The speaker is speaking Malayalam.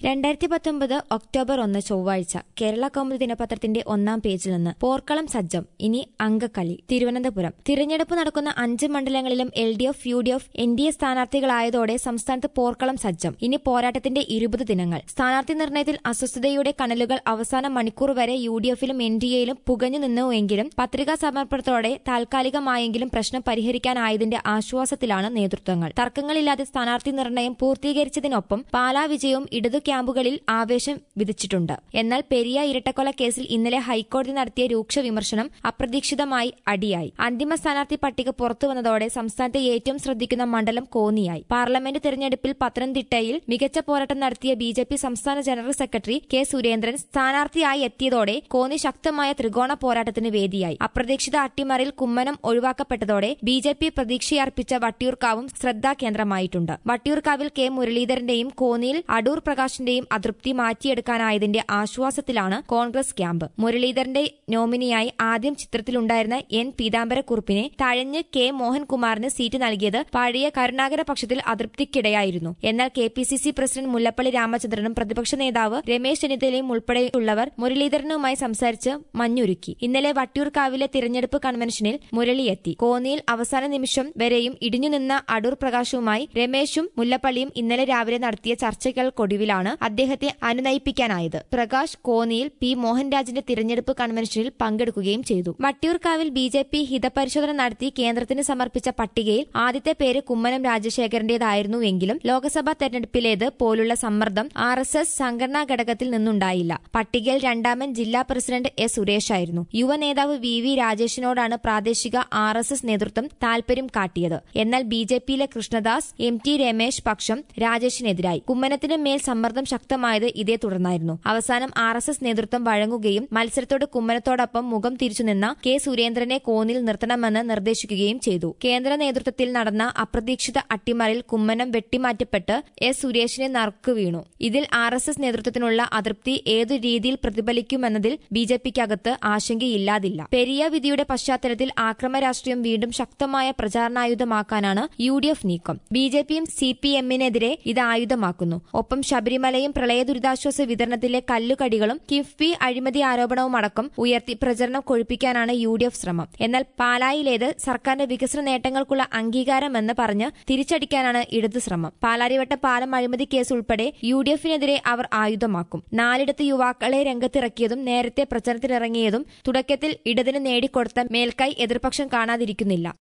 രണ്ടായിരത്തി പത്തൊമ്പത് ഒക്ടോബർ ഒന്ന് ചൊവ്വാഴ്ച കേരള കൗമുദി ദിനപത്രത്തിന്റെ ഒന്നാം പേജിൽ നിന്ന് പോർക്കളം സജ്ജം ഇനി അങ്കക്കളി തിരുവനന്തപുരം തിരഞ്ഞെടുപ്പ് നടക്കുന്ന അഞ്ച് മണ്ഡലങ്ങളിലും L D F U D F N D A സ്ഥാനാർത്ഥികളായതോടെ സംസ്ഥാനത്ത് പോർക്കളം സജ്ജം ഇനി പോരാട്ടത്തിന്റെ ഇരുപത് ദിനങ്ങൾ സ്ഥാനാർത്ഥി നിർണയത്തിൽ അസ്വസ്ഥതയുടെ കനലുകൾ അവസാന മണിക്കൂർ വരെ യു ഡി എഫിലും എൻ ഡി എയിലും പുകഞ്ഞു നിന്നുവെങ്കിലും പത്രികാ സമർപ്പണത്തോടെ താൽക്കാലികമായെങ്കിലും പ്രശ്നം പരിഹരിക്കാനായതിന്റെ ആശ്വാസത്തിലാണ് നേതൃത്വങ്ങൾ തർക്കങ്ങളില്ലാതെ സ്ഥാനാർത്ഥി നിർണയം പൂർത്തീകരിച്ചതിനൊപ്പം പാലാ വിജയവും ഇടതു ക്യാമ്പുകളിൽ ആവേശം വിധിച്ചിട്ടുണ്ട് എന്നാൽ പെരിയ ഇരട്ടക്കൊല കേസിൽ ഇന്നലെ ഹൈക്കോടതി നടത്തിയ രൂക്ഷ വിമർശനം അപ്രതീക്ഷിതമായി അടിയായി അന്തിമ സ്ഥാനാർത്ഥി പട്ടിക പുറത്തുവന്നതോടെ സംസ്ഥാനത്തെ ഏറ്റവും ശ്രദ്ധിക്കുന്ന മണ്ഡലം കോന്നിയായി പാർലമെന്റ് തെരഞ്ഞെടുപ്പിൽ പത്തനംതിട്ടയിൽ മികച്ച പോരാട്ടം നടത്തിയ ബി ജെ പി സംസ്ഥാന ജനറൽ സെക്രട്ടറി കെ സുരേന്ദ്രൻ സ്ഥാനാർത്ഥിയായി എത്തിയതോടെ കോന്നി ശക്തമായ ത്രികോണ പോരാട്ടത്തിന് വേദിയായി അപ്രതീക്ഷിത അട്ടിമറിയിൽ കുമ്മനം ഒഴിവാക്കപ്പെട്ടതോടെ ബി ജെ പി പ്രതീക്ഷയർപ്പിച്ച വട്ടിയൂർക്കാവും ശ്രദ്ധാകേന്ദ്രമായിട്ടുണ്ട് വട്ടിയൂർക്കാവിൽ കെ മുരളീധരന്റെയും കോന്നിയിൽ അടൂർ പ്രകാശിന്റെയും അതൃപ്തി മാറ്റിയെടുക്കാനായതിന്റെ ആശ്വാസത്തിലാണ് കോൺഗ്രസ് ക്യാമ്പ് മുരളീധരന്റെ നോമിനിയായി ആദ്യം ചിത്രത്തിലുണ്ടായിരുന്ന എൻ പീതാംബരക്കുറുപ്പിനെ തഴഞ്ഞ് കെ മോഹൻകുമാറിന് സീറ്റ് നൽകിയത് പഴയ കരുണാകര പക്ഷത്തിൽ അതൃപ്തിക്കിടയായിരുന്നു എന്നാൽ K P C C president Mullappally രാമചന്ദ്രനും പ്രതിപക്ഷ നേതാവ് രമേശ് ചെന്നിത്തലയും ഉൾപ്പെടെയുള്ളവർ മുരളീധരനുമായി സംസാരിച്ച് മഞ്ഞുരുക്കി ഇന്നലെ വട്ടിയൂർക്കാവിലെ തിരഞ്ഞെടുപ്പ് കൺവെൻഷനിൽ മുരളിയെത്തി കോന്നിയിൽ അവസാന നിമിഷം വരെയും ഇടിഞ്ഞുനിന്ന അടൂർ പ്രകാശുമായി രമേശും മുല്ലപ്പള്ളിയും ഇന്നലെ രാവിലെ നടത്തിയ ചർച്ചകൾക്കൊടുവിലാണ് അദ്ദേഹത്തെ അനുനയിപ്പിക്കാനായത് പ്രകാശ് കോന്നിയിൽ പി മോഹൻരാജിന്റെ തിരഞ്ഞെടുപ്പ് കൺവെൻഷനിൽ പങ്കെടുക്കുകയും ചെയ്തു വട്ടിയൂർക്കാവിൽ ബി ജെ പി ഹിതപരിശോധന നടത്തി കേന്ദ്രത്തിന് സമർപ്പിച്ച പട്ടികയിൽ ആദ്യത്തെ പേര് കുമ്മനം രാജശേഖരന്റേതായിരുന്നുവെങ്കിലും ലോക്സഭാ തെരഞ്ഞെടുപ്പിലേത് പോലുള്ള സമ്മർദ്ദം ആർ എസ് എസ് സംഘടനാ ഘടകത്തിൽ നിന്നുണ്ടായില്ല പട്ടികയിൽ രണ്ടാമൻ ജില്ലാ പ്രസിഡന്റ് എസ് സുരേഷായിരുന്നു യുവ നേതാവ് വി വി രാജേഷിനോടാണ് പ്രാദേശിക ആർ എസ് എസ് നേതൃത്വം താൽപര്യം കാട്ടിയത് എന്നാൽ ബി ജെ പിയിലെ കൃഷ്ണദാസ് എം ടി രമേശ് പക്ഷം രാജേഷിനെതിരായി കുമ്മനത്തിന് മേൽ സമ്മർദ്ദം ശക്തമായത് ഇതേ തുടർന്നായിരുന്നു അവസാനം ആർ എസ് എസ് നേതൃത്വം വഴങ്ങുകയും മത്സരത്തോട് കുമ്മനത്തോടൊപ്പം മുഖം തിരിച്ചുനിന്ന കെ സുരേന്ദ്രനെ കോന്നിൽ നിർത്തണമെന്ന് നിർദ്ദേശിക്കുകയും ചെയ്തു കേന്ദ്ര നേതൃത്വത്തിൽ നടന്ന അപ്രതീക്ഷിത അട്ടിമറിയിൽ കുമ്മനം വെട്ടിമാറ്റപ്പെട്ട് എസ് സുരേഷിനെ നറുക്കു വീണു ഇതിൽ ആർ എസ് എസ് നേതൃത്വത്തിനുള്ള അതൃപ്തി ഏതു രീതിയിൽ പ്രതിഫലിക്കുമെന്നതിൽ ബി ജെ പിക്കകത്ത് ആശങ്കയില്ലാതില്ല പെരിയ വിധിയുടെ പശ്ചാത്തലത്തിൽ ആക്രമ രാഷ്ട്രീയം വീണ്ടും ശക്തമായ പ്രചാരണായുധമാക്കാനാണ് യു ഡി എഫ് നീക്കം ബി ജെ പിയും സി പി എമ്മിനെതിരെ ഇത് ആയുധമാക്കുന്നു ഒപ്പം ശബരിമലയും പ്രളയ ദുരിതാശ്വാസ വിതരണത്തിലെ കല്ലുകടികളും കിഫ്ബി അഴിമതി ആരോപണവും അടക്കം ഉയർത്തി പ്രചരണം കൊഴുപ്പിക്കാനാണ് യു ഡി എഫ് ശ്രമം എന്നാൽ പാലായിലേത് സർക്കാരിന്റെ വികസന നേട്ടങ്ങൾക്കുള്ള അംഗീകാരമെന്ന് പറഞ്ഞ് തിരിച്ചടിക്കാനാണ് ഇടതു ശ്രമം പാലാരിവട്ട പാലം അഴിമതി കേസ് ഉൾപ്പെടെ യു ഡി എഫിനെതിരെ അവർ ആയുധമാക്കും നാലിടത്ത് യുവാക്കളെ രംഗത്തിറക്കിയതും നേരത്തെ പ്രചരണത്തിനിറങ്ങിയതും തുടക്കത്തിൽ ഇടതിന് നേടിക്കൊടുത്ത മേൽക്കൈ എതിർപക്ഷം കാണാതിരിക്കുന്നില്ല